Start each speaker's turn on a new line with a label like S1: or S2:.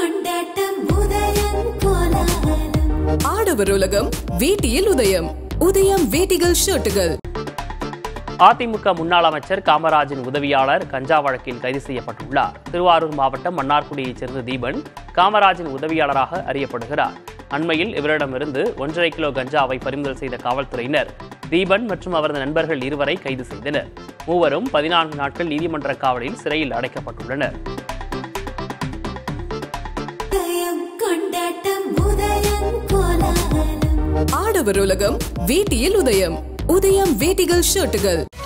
S1: கொண்டாட்டம் உதயம் கோலாகலம்
S2: ஆடவர் உலகம் வேட்டியில் உதயம் உதயம் வேட்டிகள் ஷர்ட்டுகள்
S3: அதிமுக முன்னாள் அமைச்சர் காமராஜின் உதவியாளர் கஞ்சா வழக்கில் கைது செய்யப்பட்டுள்ளார் திருவாரூர் மாவட்டம் மன்னார்குடியைச் சேர்ந்த தீபன் காமராஜின் உதவியாளராக அறியப்படுகிறார் அண்மையில் இவரிடமிருந்து ஒன்றரை கிலோ கஞ்சாவை பறிமுதல் செய்த காவல்துறையினர் தீபன் மற்றும் அவரது நண்பர்கள் இருவரை கைது செய்தனர் மூவரும் பதினான்கு நாட்கள் நீதிமன்ற காவலில் சிறையில் அடைக்கப்பட்டுள்ளனர்
S1: உதயம் கொண்டாட்டம் உதயம் கோலாகலம்
S2: ஆடவர் உலகம் வேட்டியில் உதயம் உதயம் வேட்டிகள் ஷர்ட்டுகள்